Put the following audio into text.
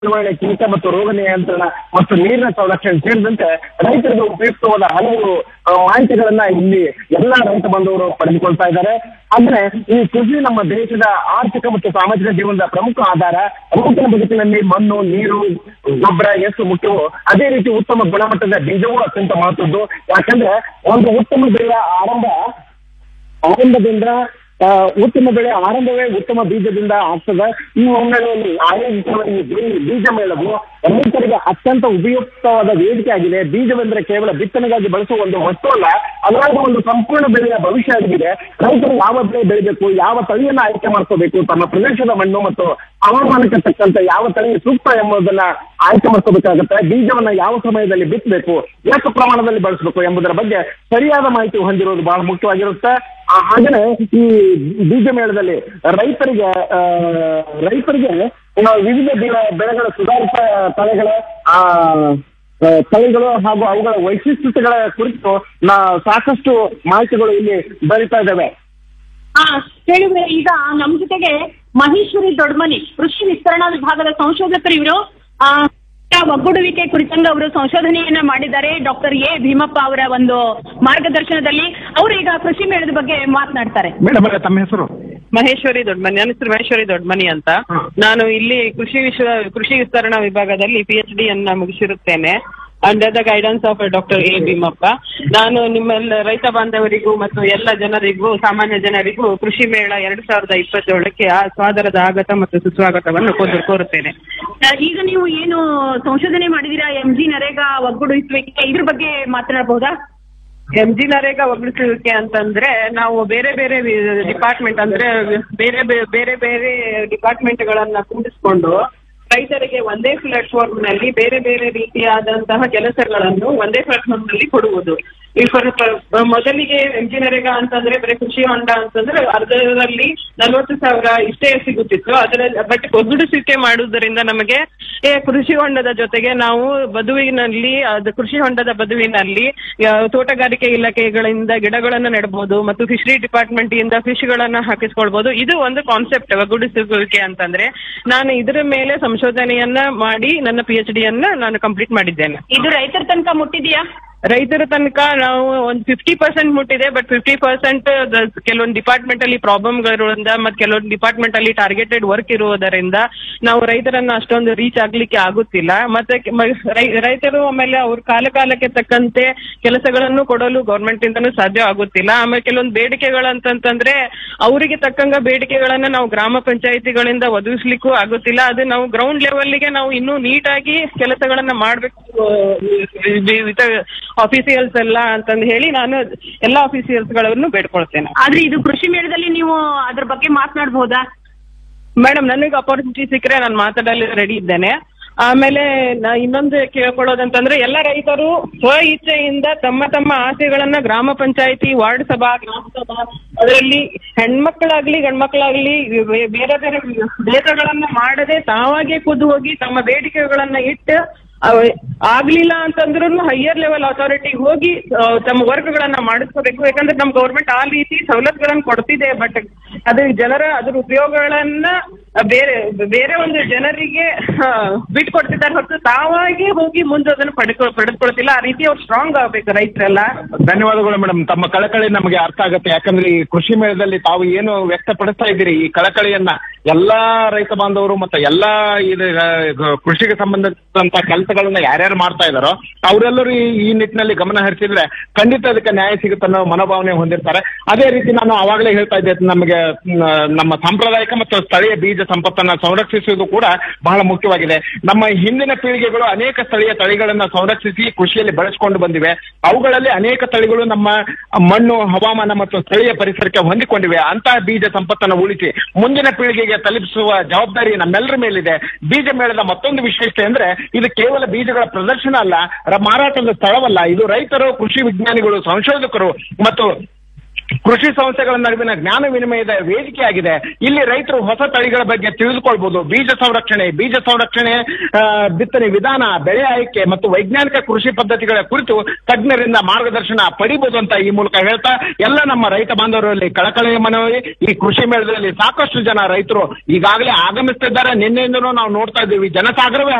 ನಿರ್ವಹಣೆ ಕೀಟ ಮತ್ತು ರೋಗ ನಿಯಂತ್ರಣ ಮತ್ತು ನೀರಿನ ಸಂರಕ್ಷಣೆ ಸೇರಿದಂತೆ ರೈತರಿಗೆ ಉಪಯುಕ್ತವಾದ ಹಲವು ಆ, ಮಾಹಿತಿಗಳನ್ನ ಇಲ್ಲಿ ಎಲ್ಲ ರೈತ ಬಂಧುವರು ಪಡೆದುಕೊಳ್ತಾ ಇದ್ದಾರೆ ಅಂದ್ರೆ ಈ ಕೃಷಿ ನಮ್ಮ ದೇಶದ ಆರ್ಥಿಕ ಮತ್ತು ಸಾಮಾಜಿಕ ಜೀವನದ ಪ್ರಮುಖ ಆಧಾರ ರೈತನ ಬದುಕಿನಲ್ಲಿ ಮಣ್ಣು ನೀರು ಗೊಬ್ಬರ ಎಷ್ಟು ಮುಖ್ಯವೋ ಅದೇ ರೀತಿ ಉತ್ತಮ ಗುಣಮಟ್ಟದ ಬೀಜವೂ ಅತ್ಯಂತ ಮಹತ್ವದ್ದು ಯಾಕಂದ್ರೆ ಒಂದು ಉತ್ತಮ ಬೆಳೆಯ ಆರಂಭ ಆರಂಭದಿಂದ ಆ, ಉತ್ತಮ ಬೆಳೆ ಆರಂಭವೇ ಉತ್ತಮ ಬೀಜದಿಂದ ಆಗ್ತದೆ ಈ ಹಿನ್ನೆಲೆಯಲ್ಲಿ ಆಯೋಜಿಸುವ ಈ ಬೀ- ಬೀಜ ಮೇಳವು ರೈತರಿಗೆ ಅತ್ಯಂತ ಉಪಯುಕ್ತವಾದ ವೇದಿಕೆ ಆಗಿದೆ ಬೀಜವೆಂದರೆ ಕೇವಲ ಬಿತ್ತನೆಗಾಗಿ ಬಳಸುವ ಒಂದು ವಸ್ತು ಅಲ್ಲ ಅದರಾದ ಒಂದು ಸಂಪೂರ್ಣ ಬೆಳೆಯ ಭವಿಷ್ಯ ಆಗಿದೆ ರೈತರು ಯಾವ ಬೆಳೆ ಬೆಳಿಬೇಕು ಯಾವ ತಳಿಯನ್ನ ಆಯ್ಕೆ ಮಾಡ್ಕೋಬೇಕು ತಮ್ಮ ಪ್ರದೇಶದ ಮಣ್ಣು ಮತ್ತು ಹವಾಮಾನಕ್ಕೆ ತಕ್ಕಂತೆ ಯಾವ ತಳಿ ಸೂಕ್ತ ಎಂಬುದನ್ನ ಆಯ್ಕೆ ಮಾಡ್ಕೋಬೇಕಾಗುತ್ತೆ ಬೀಜವನ್ನ ಯಾವ ಸಮಯದಲ್ಲಿ ಬಿತ್ತಬೇಕು ಎಷ್ಟು ಪ್ರಮಾಣದಲ್ಲಿ ಬಳಸಬೇಕು ಎಂಬುದರ ಬಗ್ಗೆ ಸರಿಯಾದ ಮಾಹಿತಿ ಹೊಂದಿರುವುದು ಬಹಳ ಮುಖ್ಯವಾಗಿರುತ್ತೆ ಆ, ಹಾಗೇನೆ ಈ ಬೀಜ ಮೇಳದಲ್ಲಿ ರೈತರಿಗೆ ಆ, ರೈತರಿಗೆ ಆ, ವಿವಿಧ ಬೆಳೆ- ಬೆಳೆಗಳ ಸುಧಾರಿತ ತಳಿಗಳ ಆ ಆ, ತಳಿಗಳು ಹಾಗೂ ಅವುಗಳ ವೈಶಿಷ್ಟ್ಯತೆಗಳ ಕುರಿತು ನಾ ಸಾಕಷ್ಟು ಮಾಹಿತಿಗಳು ಇಲ್ಲಿ ಬರಿತಾ ಇದ್ದಾವೆ ಹಾ ಕೇಳಿದ್ರೆ ಈಗ ನಮ್ ಜೊತೆಗೆ ಮಹೇಶ್ವರಿ ದೊಡ್ಮನಿ ಕೃಷಿ ವಿಸ್ತರಣಾ ವಿಭಾಗದ ಸಂಶೋಧಕರು ಇವರು ಆ ಒಗ್ಗೂಡುವಿಕೆ ಕುರಿತಂಗೆ ಅವರು ಸಂಶೋಧನೆಯನ್ನ ಮಾಡಿದ್ದಾರೆ ಡಾಕ್ಟರ್ ಎ ಭೀಮಪ್ಪ ಅವರ ಒಂದು ಮಾರ್ಗದರ್ಶನದಲ್ಲಿ ಅವರು ಈಗ ಕೃಷಿ ಮೇಳದ ಬಗ್ಗೆ ಮಾತನಾಡ್ತಾರೆ ಮೇಡಮ್ ತಮ್ಮ ಹೆಸರು ಮಹೇಶ್ವರಿ ದೊಡ್ಡಮನಿ ನನ್ನ ಹೆಸರು ಮಹೇಶ್ವರಿ ದೊಡ್ಡಮನಿ ಅಂತ ಹಾ. ನಾನು ಇಲ್ಲಿ ಕೃಷಿ ವಿಶ್ವ ಕೃಷಿ ವಿಸ್ತರಣಾ ವಿಭಾಗದಲ್ಲಿ ಪಿ ಎಚ್ ಡಿ ಅನ್ನ ಮುಗಿಸಿರುತ್ತೇನೆ under the guidance of doctor A Bheemappa ನಾನು ನಿಮ್ಮೆಲ್ಲ ರೈತ ಬಾಂಧವರಿಗೂ ಮತ್ತು ಎಲ್ಲ ಜನರಿಗೂ ಸಾಮಾನ್ಯ ಜನರಿಗೂ ಕೃಷಿ ಮೇಳ ಎರಡ್ ಸಾವಿರದ ಇಪ್ಪತ್ತೇಳಕ್ಕೆ ಆ ಸ್ವಾಗತದ ಆಗತ ಮತ್ತು ಸುಸ್ವಾಗತವನ್ನು ಕೋರು- ಕೋರುತ್ತೇನೆ ಆ, ಈಗ ನೀವು ಏನು ಸಂಶೋಧನೆ ಮಾಡಿದೀರಾ ಎಂ ಜಿ ನರೇಗಾ ಒಗ್ಗೂಡಿಸುವಿಕೆ ಇದ್ರ ಬಗ್ಗೆ ಮಾತನಾಡಬಹುದಾ ಎಂ ಜಿ ನರೇಗಾ ಒಗ್ಗೂಡಿಸುವಿಕೆ ಅಂತಂದ್ರೆ ನಾವು ಬೇರೆ ಬೇರೆ ಡಿಪಾರ್ಟ್ಮೆಂಟ್ ಅಂದ್ರೆ ಬೇರೆ ಬೇ- ಬೇರೆ ಬೇರೆ ಡಿಪಾರ್ಟ್ಮೆಂಟ್ ಗಳನ್ನ ಕೂಡಿಸ್ಕೊಂಡು ರೈತರಿಗೆ ಒಂದೇ ಪ್ಲಾಟ್ಫಾರ್ಮ್ ನಲ್ಲಿ ಬೇರೆ ಬೇರೆ ರೀತಿಯಾದಂತಹ ಕೆಲಸಗಳನ್ನು ಒಂದೇ ಪ್ಲಾಟ್ಫಾರ್ಮ್ ನಲ್ಲಿ ಕೊಡುವುದು ಈ ಫರ್- ಫರ್- ಮೊದಲಿಗೆ ಎಂ ಜಿ ನರೇಗಾ ಅಂತಂದ್ರೆ ಬರೀ ಕೃಷಿ ಹೊಂಡ ಅಂತಂದ್ರೆ ಅರ್ಧದಲ್ಲಿ ನಲವತ್ತು ಸಾವಿರ ಇಷ್ಟೇ ಸಿಗುತ್ತಿತ್ತು ಅದರಲ್ಲಿ ಬಟ್ ಒಗ್ಗೂಡಿಸುವಿಕೆ ಮಾಡುವುದರಿಂದ ನಮಗೆ ಏ, ಕೃಷಿ ಹೊಂಡದ ಜೊತೆಗೆ ನಾವು ಬದುವಿನಲ್ಲಿ ಅದು ಕೃಷಿ ಹೊಂಡದ ಬದುವಿನಲ್ಲಿ ಆ, ತೋಟಗಾರಿಕೆ ಇಲಾಖೆಗಳಿಂದ ಗಿಡಗಳನ್ನು ನೆಡಬಹುದು ಮತ್ತು ಫಿಶರಿ ಡಿಪಾರ್ಟ್ಮೆಂಟ್ ಇಂದ ಫಿಶ್ ಗಳನ್ನ ಹಾಕಿಸ್ಕೊಳ್ಬಹುದು ಇದು ಒಂದು ಕಾನ್ಸೆಪ್ಟ್ ಒಗ್ಗೂಡಿಸುವಿಕೆ ಅಂತಂದ್ರೆ ನಾನು ಇದರ ಮೇಲೆ ಸಂಶೋಧನೆಯನ್ನ ಮಾಡಿ ನನ್ನ ಪಿ ಎಚ್ ಡಿಯನ್ನ ನಾನು ಕಂಪ್ಲೀಟ್ ಮಾಡಿದ್ದೇನೆ ಇದು ರೈತರ ತನಕ ಮುಟ್ಟಿದ್ಯಾ ರೈತರ ತನಕ ನಾವು ಒಂದು ಫಿಫ್ಟಿ ಪರ್ಸೆಂಟ್ ಮುಟ್ಟಿದೆ ಬಟ್ ಫಿಫ್ಟಿ ಪರ್ಸೆಂಟ್ ಕೆಲವೊಂದು ಡಿಪಾರ್ಟ್ಮೆಂಟ್ ಅಲ್ಲಿ ಪ್ರಾಬ್ಲಮ್ಗಳಿರೋದ್ರಿಂದ ಮತ್ತು ಕೆಲವೊಂದು ಡಿಪಾರ್ಟ್ಮೆಂಟ್ ಅಲ್ಲಿ ಟಾರ್ಗೆಟೆಡ್ ವರ್ಕ್ ಇರುವುದರಿಂದ ನಾವು ರೈತರನ್ನ ಅಷ್ಟೊಂದು ರೀಚ್ ಆಗ್ಲಿಕ್ಕೆ ಆಗುತ್ತಿಲ್ಲ ಮತ್ತೆ ಕೆ- ಮ- ರೈ- ರೈತರು ಆಮೇಲೆ ಅವ್ರ ಕಾಲ ಕಾಲಕ್ಕೆ ತಕ್ಕಂತೆ ಕೆಲಸಗಳನ್ನು ಕೊಡಲು ಗೌರ್ಮೆಂಟ್ ಇಂದನೂ ಸಾಧ್ಯ ಆಗುತ್ತಿಲ್ಲ ಆಮೇಲೆ ಕೆಲವೊಂದು ಬೇಡಿಕೆಗಳಂತಂತಂದ್ರೆ ಅವರಿಗೆ ತಕ್ಕಂಗ ಬೇಡಿಕೆಗಳನ್ನ ನಾವು ಗ್ರಾಮ ಪಂಚಾಯಿತಿಗಳಿಂದ ಒದಗಿಸ್ಲಿಕ್ಕೂ ಆಗುತ್ತಿಲ್ಲ ಅದು ನಾವು ಗ್ರೌಂಡ್ ಲೆವೆಲ್ಗೆ ನಾವು ಇನ್ನೂ ನೀಟಾಗಿ ಕೆಲಸಗಳನ್ನ ಮಾಡಬೇಕು ಆಫೀಸಿಯಲ್ಸ್ ಎಲ್ಲ ಅಂತಂದು ಹೇಳಿ ನಾನು ಎಲ್ಲ ಆಫೀಸಿಯಲ್ಸ್ ಗಳನ್ನು ಬೇಡ್ಕೊಳ್ತೇನೆ ಆದ್ರೆ ಇದು ಕೃಷಿ ಮೇಳದಲ್ಲಿ ನೀವು ಅದ್ರ ಬಗ್ಗೆ ಮಾತನಾಡಬಹುದಾ ಮೇಡಮ್ ನನಗೆ ಅಪಾರ್ಚುನಿಟಿ ಸಿಕ್ಕರೆ ನಾನು ಮಾತಾಡಲು ರೆಡಿ ಇದ್ದೇನೆ ಆಮೇಲೆ ನಾ ಇನ್ನೊಂದು ಕೇಳ್ಕೊಳ್ಳೋದಂತಂದ್ರೆ ಎಲ್ಲ ರೈತರು ಸ್ವ ಇಚ್ಛೆಯಿಂದ ತಮ್ಮ ತಮ್ಮ ಆಸೆಗಳನ್ನ ಗ್ರಾಮ ಪಂಚಾಯತಿ ವಾರ್ಡ್ ಸಭಾ ಗ್ರಾಮ ಸಭಾ ಅದರಲ್ಲಿ ಹೆಣ್ಮಕ್ಳಾಗ್ಲಿ ಗಂಡ್ಮಕ್ಳಾಗ್ಲಿ ಬೇ- ಬೇರೆ ಬೇರೆ ಭೇದಗಳನ್ನ ಮಾಡದೆ ತಾವಾಗೆ ಖುದ್ದು ಹೋಗಿ ತಮ್ಮ ಬೇಡಿಕೆಗಳನ್ನ ಇಟ್ಟು ಅವ- ಆಗ್ಲಿಲ್ಲ ಅಂತಂದ್ರೂ ಹೈಯರ್ ಲೆವೆಲ್ ಅಥಾರಿಟಿಗೆ ಹೋಗಿ ಆ, ತಮ್ಮ ವರ್ಕ್ಗಳನ್ನ ಮಾಡಿಸ್ಕೋಬೇಕು ಯಾಕಂದ್ರೆ ನಮ್ ಗೌರ್ಮೆಂಟ್ ಆ ರೀತಿ ಸವಲತ್ತುಗಳನ್ನ ಕೊಡ್ತಿದೆ ಬಟ್ ಅದು ಜನರ ಅದ್ರ ಉಪಯೋಗಗಳನ್ನ ಬೇರೆ ಬೇರೆ ಒಂದು ಜನರಿಗೆ ಆ, ಬಿಟ್ಕೊಡ್ತಿದ್ದಾರೆ ಹೊರತು ತಾವಾಗೆ ಹೋಗಿ ಮುಂದೆ ಅದನ್ನು ಪಡ್ಕೊ ಪಡೆದುಕೊಳ್ತಿಲ್ಲ ಆ ರೀತಿ ಅವ್ರು ಸ್ಟ್ರಾಂಗ್ ಆಗ್ಬೇಕು ರೈತರೆಲ್ಲ ಧನ್ಯವಾದಗಳು ಮೇಡಮ್ ತಮ್ಮ ಕಳಕಳಿ ನಮಗೆ ಅರ್ಥ ಆಗುತ್ತೆ ಯಾಕಂದ್ರೆ ಈ ಕೃಷಿ ಮೇಳದಲ್ಲಿ ತಾವು ಏನು ವ್ಯಕ್ತಪಡಿಸ್ತಾ ಇದ್ದೀರಿ ಈ ಕಳಕಳಿಯನ್ನ ಎಲ್ಲಾ ರೈತ ಬಾಂಧವರು ಮತ್ತೆ ಎಲ್ಲಾ ಇದು ಆ, ಗ- ಕೃಷಿಗೆ ಸಂಬಂಧಿಸಿದಂತ ಕೆಲಸಗಳನ್ನ ಯಾರ್ಯಾರು ಮಾಡ್ತಾ ಇದಾರೋ ಅವರೆಲ್ಲರೂ ಈ ಈ ನಿಟ್ಟಿನಲ್ಲಿ ಗಮನ ಹರಿಸಿದ್ರೆ ಖಂಡಿತ ಅದಕ್ಕೆ ನ್ಯಾಯ ಸಿಗುತ್ತೆ ಅನ್ನೋ ಮನೋಭಾವನೆ ಹೊಂದಿರ್ತಾರೆ ಅದೇ ರೀತಿ ನಾನು ಅವಾಗಲೇ ಹೇಳ್ತಾ ಇದ್ದೆ ನಮಗೆ ಮ್, ನಮ್ಮ ಸಾಂಪ್ರದಾಯಿಕ ಮತ್ತು ಸ್ಥಳೀಯ ಬೀಜ ಸಂಪತ್ತನ್ನ ಸಂರಕ್ಷಿಸುವುದು ಕೂಡ ಬಹಳ ಮುಖ್ಯವಾಗಿದೆ ನಮ್ಮ ಹಿಂದಿನ ಪೀಳಿಗೆಗಳು ಅನೇಕ ಸ್ಥಳೀಯ ತಳಿಗಳನ್ನ ಸಂರಕ್ಷಿಸಿ ಕೃಷಿಯಲ್ಲಿ ಬೆಳೆಸ್ಕೊಂಡು ಬಂದಿವೆ ಅವುಗಳಲ್ಲಿ ಅನೇಕ ತಳಿಗಳು ನಮ್ಮ ಮಣ್ಣು ಹವಾಮಾನ ಮತ್ತು ಸ್ಥಳೀಯ ಪರಿಸರಕ್ಕೆ ಹೊಂದಿಕೊಂಡಿವೆ ಅಂತಹ ಬೀಜ ಸಂಪತ್ತನ್ನು ಉಳಿಸಿ ಮುಂದಿನ ಪೀಳಿಗೆಗೆ ತಲುಪಿಸುವ ಜವಾಬ್ದಾರಿ ನಮ್ಮೆಲ್ಲರ ಮೇಲಿದೆ ಬೀಜ ಮೇಳದ ಮತ್ತೊಂದು ವಿಶೇಷತೆ ಅಂದ್ರೆ ಇದು ಕೇವಲ ಬೀಜಗಳ ಪ್ರದರ್ಶನ ಅಲ್ಲ ರ- ಮಾರಾಟದ ಸ್ಥಳವಲ್ಲ ಇದು ರೈತರು ಕೃಷಿ ವಿಜ್ಞಾನಿಗಳು ಸಂಶೋಧಕರು ಮತ್ತು ಕೃಷಿ ಸಂಸ್ಥೆಗಳ ನಡುವಿನ ಜ್ಞಾನ ವಿನಿಮಯದ ವೇದಿಕೆಯಾಗಿದೆ ಇಲ್ಲಿ ರೈತರು ಹೊಸ ತಳಿಗಳ ಬಗ್ಗೆ ತಿಳಿದುಕೊಳ್ಬಹುದು ಬೀಜ ಸಂರಕ್ಷಣೆ ಬೀಜ ಸಂರಕ್ಷಣೆ ಆ, ಬಿತ್ತನೆ ವಿಧಾನ ಬೆಳೆ ಆಯ್ಕೆ ಮತ್ತು ವೈಜ್ಞಾನಿಕ ಕೃಷಿ ಪದ್ಧತಿಗಳ ಕುರಿತು ತಜ್ಞರಿಂದ ಮಾರ್ಗದರ್ಶನ ಪಡಿಬಹುದು ಅಂತ ಈ ಮೂಲಕ ಹೇಳ್ತಾ ಎಲ್ಲ ನಮ್ಮ ರೈತ ಬಾಂಧವರಲ್ಲಿ ಕಳಕಳಿಯ ಮನವಿ ಈ ಕೃಷಿ ಮೇಳದಲ್ಲಿ ಸಾಕಷ್ಟು ಜನ ರೈತರು ಈಗಾಗಲೇ ಆಗಮಿಸ್ತಿದ್ದಾರೆ ನಿನ್ನೆಯಿಂದನೂ ನಾವು ನೋಡ್ತಾ ಇದ್ದೀವಿ ಜನಸಾಗರವೇ